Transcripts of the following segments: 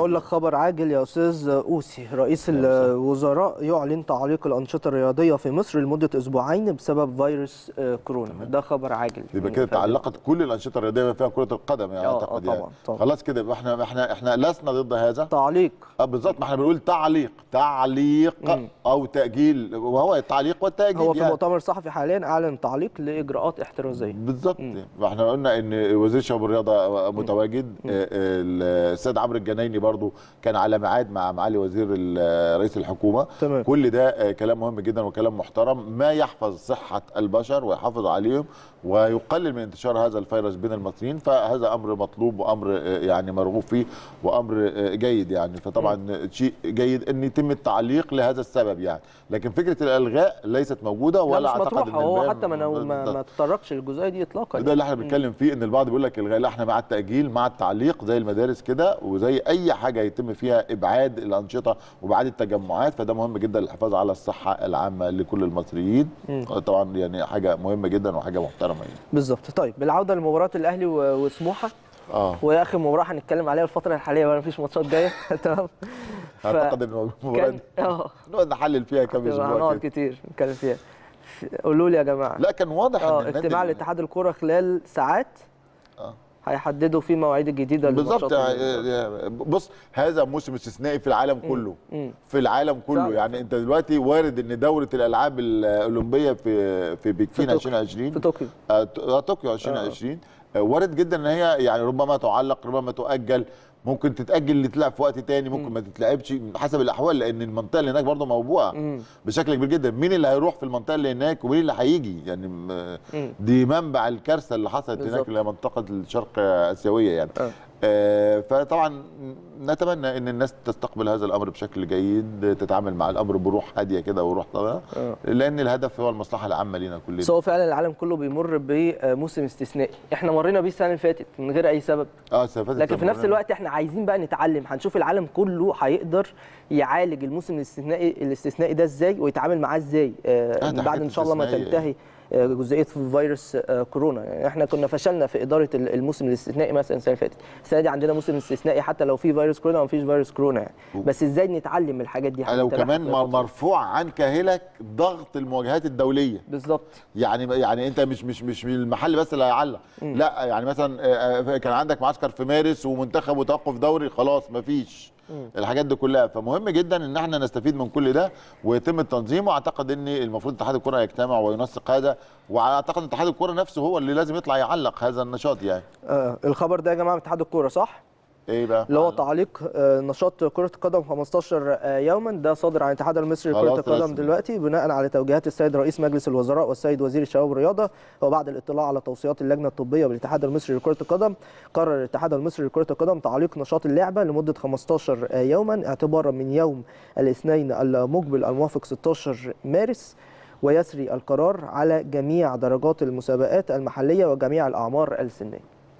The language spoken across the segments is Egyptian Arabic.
اقول لك خبر عاجل يا استاذ اوسي رئيس الوزراء يعلن تعليق الانشطه الرياضيه في مصر لمده اسبوعين بسبب فيروس آه، كورونا ده خبر عاجل يبقى كده فعلا. تعلقت كل الانشطه الرياضيه بما فيها كره القدم يعني آه، آه، اعتقد طبعاً، يعني طبعاً. خلاص كده يبقى احنا احنا احنا لسنا ضد هذا تعليق اه بالظبط ما احنا بنقول تعليق تعليق مم. او تاجيل وهو التعليق والتاجيل هو في يعني. مؤتمر صحفي حاليا اعلن تعليق لاجراءات احترازيه بالظبط فاحنا قلنا ان وزير الشباب والرياضه متواجد آه، آه، الاستاذ عمرو الجنايني برضو كان على ميعاد مع معالي وزير ال- رئيس الحكومه تمام. كل ده آه، كلام مهم جدا وكلام محترم ما يحفظ صحه البشر ويحافظ عليهم ويقلل من انتشار هذا الفيروس بين المصريين فهذا امر مطلوب وامر آه، يعني مرغوب فيه وامر آه، جيد يعني فطبعا شيء جيد ان يتم التعليق لهذا السبب يعني لكن فكره الالغاء ليست موجوده لا ولا مش اعتقد مطروحه هو الباب- حتى ما ما, ما تطرقش للجزئيه دي اطلاقا ده اللي احنا بنتكلم فيه ان البعض بيقول لك الغاء لا احنا مع التاجيل مع التعليق زي المدارس كده وزي اي حاجه يتم فيها ابعاد الانشطه وابعاد التجمعات فده مهم جدا للحفاظ على الصحه العامه لكل المصريين طبعا يعني حاجه مهمه جدا وحاجه محترمه يعني بالظبط طيب بالعوده لمباراه الاهلي و- وسموحه اه وهي اخر مباراه هنتكلم عليها الفتره الحاليه ولا مفيش ماتشات جايه تمام ف- اعتقد ان المباراه كان دي اه نقعد نحلل فيها كام تبقى اسبوع هنقعد كده كتير نتكلم فيها قولوا لي يا جماعه لا كان واضح اه ان النادي اجتماع ال- لاتحاد الكوره خلال ساعات آه. هيحددوا فيه مواعيد الجديده بالظبط للماتشات يعني- بص هذا موسم استثنائي في العالم كله مم. في العالم كله فعلا. يعني انت دلوقتي وارد ان دوره الالعاب الاولمبيه في في بكين طوكيو. 2020 في طوكيو آه، ط- آه، طوكيو 2020 آه، وارد جدا ان هي يعني ربما تعلق ربما تؤجل ممكن تتاجل اللي تلعب في وقت تاني ممكن ما تتلعبش حسب الاحوال لان المنطقه اللي هناك برضه موبوءه مم. بشكل كبير جدا مين اللي هيروح في المنطقه اللي هناك ومين اللي هيجي يعني م- مم. دي منبع الكارثه اللي حصلت بالظبط. هناك اللي هي منطقه الشرق اسيويه يعني آه. آه، فطبعا نتمنى ان الناس تستقبل هذا الامر بشكل جيد تتعامل مع الامر بروح هاديه كده وروح طبعا آه. لان الهدف هو المصلحه العامه لينا كلنا بس هو فعلا العالم كله بيمر بموسم استثنائي احنا مرينا بيه السنه اللي فاتت من غير اي سبب اه استفادت لكن في نفس الوقت احنا عايزين بقى نتعلم هنشوف العالم كله هيقدر يعالج الموسم الاستثنائي الاستثنائي ده ازاي ويتعامل معاه ازاي آه آه، ده من بعد حاجات ان شاء الله ما استثنائية. تنتهي آه، جزئيه فيروس آه، كورونا يعني احنا كنا فشلنا في اداره ال- الموسم الاستثنائي مثلا السنه اللي فاتت السنه دي عندنا موسم استثنائي حتى لو في فيروس كورونا او مفيش فيروس كورونا يعني بس ازاي نتعلم من الحاجات دي لو هنتابعها كمان في مر- الفترة. مرفوع عن كاهلك ضغط المواجهات الدوليه بالظبط يعني يعني انت مش مش مش من المحل بس اللي هيعلق لا يعني مثلا آه، آه، كان عندك معسكر في مارس ومنتخب وتوقف دوري خلاص مفيش الحاجات دي كلها فمهم جدا ان احنا نستفيد من كل ده ويتم التنظيم واعتقد ان المفروض اتحاد الكره يجتمع وينسق هذا واعتقد ان اتحاد الكره نفسه هو اللي لازم يطلع يعلق هذا النشاط يعني آه الخبر ده يا جماعه من اتحاد الكوره صح؟ ايه بقى اللي هو تعليق آه، نشاط كرة القدم 15 آه، يوما ده صادر عن الاتحاد المصري لكرة خلاص القدم رسمي. دلوقتي بناء على توجيهات السيد رئيس مجلس الوزراء والسيد وزير الشباب والرياضة وبعد الاطلاع على توصيات اللجنة الطبية بالاتحاد المصري لكرة القدم قرر الاتحاد المصري لكرة القدم تعليق نشاط اللعبة لمدة 15 آه، يوما اعتبارا من يوم الاثنين المقبل الموافق 16 مارس ويسري القرار على جميع درجات المسابقات المحلية وجميع الأعمار السنية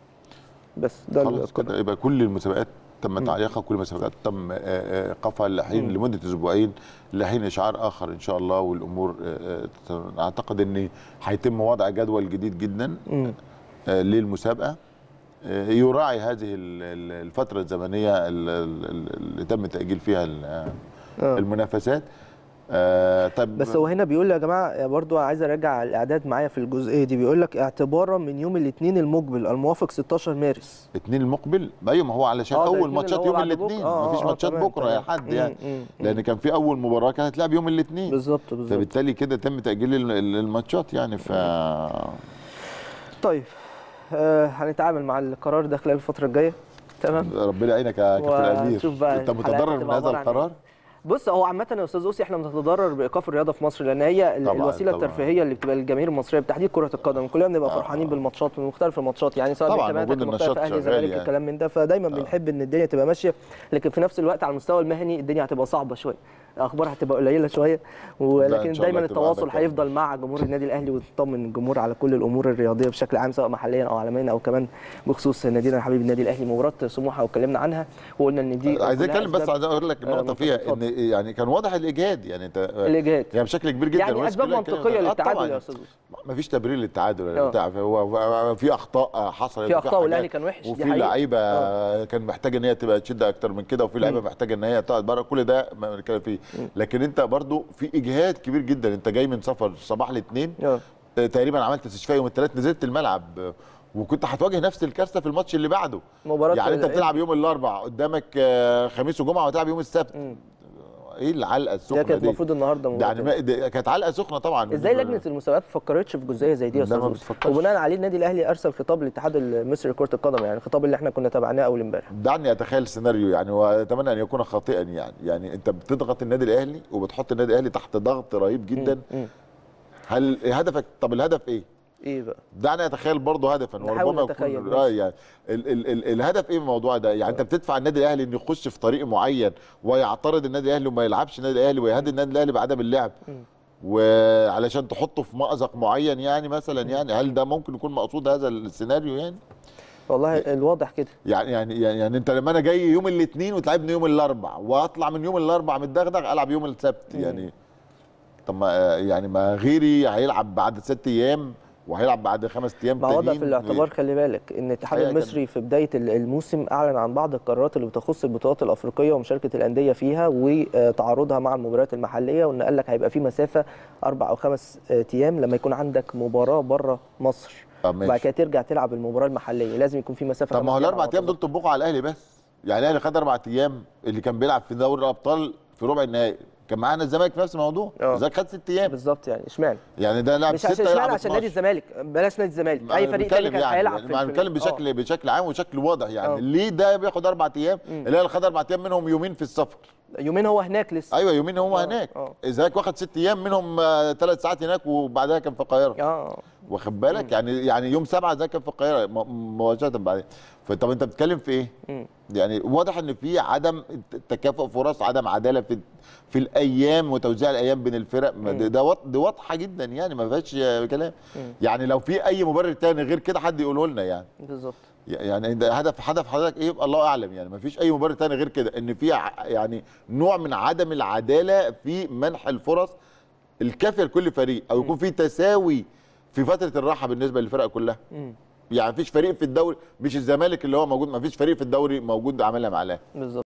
بس ده خلاص القرار. كده يبقى كل المسابقات تم تعليقها كل المسابقات تم آه، آه، ايقافها لحين لمده اسبوعين لحين اشعار اخر ان شاء الله والامور آه، آه، اعتقد ان هيتم وضع جدول جديد جدا مم. آه، للمسابقه آه، يراعي هذه ال- ال- الفتره الزمنيه ال- ال- اللي تم تاجيل فيها ال- آه. المنافسات آه، طب بس هو هنا بيقول يا جماعه برضو عايز ارجع الاعداد معايا في الجزئيه دي بيقول لك اعتبارا من يوم الاثنين المقبل الموافق 16 مارس الاثنين المقبل ايوه ما هو علشان آه، ده اول الاثنين ماتشات اللي هو يوم بعد بكرة. الاثنين آه، ما فيش آه، ماتشات تمام، بكره يا تمام. حد مم، يعني مم، مم. لان كان في اول مباراه كانت هتلعب يوم الاثنين بالظبط بالظبط فبالتالي كده تم تاجيل ال- ال- الماتشات يعني ف طيب آه هنتعامل مع القرار ده خلال الفتره الجايه تمام ربنا يعينك يا كابتن امير ونشوف بقى انت الحلقات متضرر من هتبقى هذا عبارة عن القرار بص هو عامة يا استاذ اوسي احنا بنتضرر بايقاف الرياضة في مصر لان هي ال- طبعاً، الوسيلة طبعاً. الترفيهية اللي بتبقى للجماهير المصرية بالتحديد كرة القدم كلنا بنبقى فرحانين بالماتشات من مختلف الماتشات يعني سواء طبعاً، بانتماءاتك وجود لمختلف النشاط اهلي شغال زمالك يعني. الكلام من ده فدايما بنحب ان الدنيا تبقى ماشية لكن في نفس الوقت على المستوى المهني الدنيا هتبقى صعبة شوية الاخبار هتبقى قليلة شوية ولكن شاء دايما الله تبقى التواصل عندك هيفضل مع جمهور النادي الاهلي وتطمن الجمهور على كل الامور الرياضية بشكل عام سواء محليا او عالميا او كمان بخصوص نادينا الحبيب النادي الاهلي مباراة سموحة واتكلمنا عنها وقلنا ان دي عايز كلها اتكلم بس أسباب- عايز اقول لك آه، النقطه فيها اتفضل. ان يعني كان واضح الاجهاد يعني انت الاجهاد يعني بشكل كبير جدا يعني الناس اسباب كلها اتكلمت منطقيه عن- آه للتعادل طبعاً. يا استاذ يوسف. ما فيش تبرير للتعادل ولا آه. بتاع هو هو في اخطاء حصلت في وفي أخطاء والأهلي حاجات كان وحش، دي وفي حقيقة. لعيبه كان محتاجه ان هي تبقى تشد اكتر من كده وفي لعيبه محتاجه ان هي تقعد بره كل ده ما بنتكلم فيه لكن انت برضو في اجهاد كبير جدا انت جاي من سفر صباح الاثنين آه. تقريبا عملت استشفاء يوم الثلاث نزلت الملعب وكنت هتواجه نفس الكارثه في الماتش اللي بعده مباراة يعني انت ال- بتلعب يوم الاربعاء قدامك آه، خميس وجمعه وتلعب يوم السبت ايه العلقه السخنه ده كانت دي المفروض النهارده ده مباراة يعني ما- ده كانت علقه سخنه طبعا ازاي لجنه المسابقات ما فكرتش في جزئيه زي دي يا لا، استاذ ما يوسف بتفكرش. وبناء عليه النادي الاهلي ارسل خطاب للاتحاد المصري لكره القدم يعني الخطاب اللي احنا كنا تابعناه اول امبارح دعني اتخيل سيناريو يعني واتمنى ان يكون خاطئا يعني يعني انت بتضغط النادي الاهلي وبتحط النادي الاهلي تحت ضغط رهيب جدا مم. هل هدفك طب الهدف ايه؟ ايه بقى دعني اتخيل برضه هدفا نحاول وربما نتخيل يكون ماشي. آه يعني ال ال ال الهدف ايه من الموضوع ده؟ يعني انت بتدفع النادي الاهلي انه يخش في طريق معين ويعترض النادي الاهلي وما يلعبش النادي الاهلي ويهدد النادي الاهلي بعدم اللعب وعلشان تحطه في مأزق معين يعني مثلا يعني هل ده ممكن يكون مقصود هذا السيناريو يعني؟ والله الواضح كده يعني يعني يعني, يعني انت لما انا جاي يوم الاثنين وتلعبني يوم الاربع واطلع من يوم الاربع متدغدغ العب يوم السبت يعني طب ما يعني ما غيري هيلعب بعد ست ايام وهيلعب بعد خمس ايام ما وضع تانيين. في الاعتبار خلي بالك ان الاتحاد الحقيقة المصري في بدايه ال- الموسم اعلن عن بعض القرارات اللي بتخص البطولات الافريقيه ومشاركه الانديه فيها وتعارضها مع المباريات المحليه وان قال لك هيبقى في مسافه اربع او خمس آه، ايام لما يكون عندك مباراه بره مصر طب ماشي. وبعد كده ترجع تلعب المباراه المحليه لازم يكون في مسافه طب ما خمس هو الاربع على ايام بعض. دول طبقوا على الاهلي بس يعني الاهلي خد اربع ايام اللي كان بيلعب في دوري الابطال في ربع النهائي كان معانا الزمالك في نفس الموضوع اه. الزمالك خد ست ايام بالظبط يعني اشمعنى يعني ده لعب مش عشان سته اشمعنى يلعب عشان نادي 12. الزمالك بلاش نادي الزمالك ما اي أنا فريق تاني بتكلم كان هيلعب يعني في ما في- بنتكلم آه. بشكل بشكل عام وشكل واضح يعني اه. ليه ده بياخد اربع ايام الاهلي خد اربع ايام منهم يومين في السفر يومين هو هناك لسه ايوه يومين هو اه، هناك اه. الزمالك واخد ست ايام منهم ثلاث ساعات هناك وبعدها كان في القاهره اه واخد بالك يعني يعني يوم سبعه ده كان في القاهره م- مباشره بعدين فطب انت بتتكلم في ايه؟ مم. يعني واضح ان في عدم تكافؤ فرص عدم عداله في في الايام وتوزيع الايام بين الفرق ما ده ده واض- دي واضحه جدا يعني ما فيهاش كلام يعني لو في اي مبرر تاني غير كده حد يقوله لنا يعني بالظبط يعني ده هدف هدف حضرتك ايه يبقى الله اعلم يعني ما فيش اي مبرر تاني غير كده ان في ع- يعني نوع من عدم العداله في منح الفرص الكافيه لكل فريق او يكون في تساوي في فتره الراحه بالنسبه للفرق كلها مم. يعني مفيش فريق في الدوري مش الزمالك اللي هو موجود مفيش فريق في الدوري موجود عملها مع الاهلي بالظبط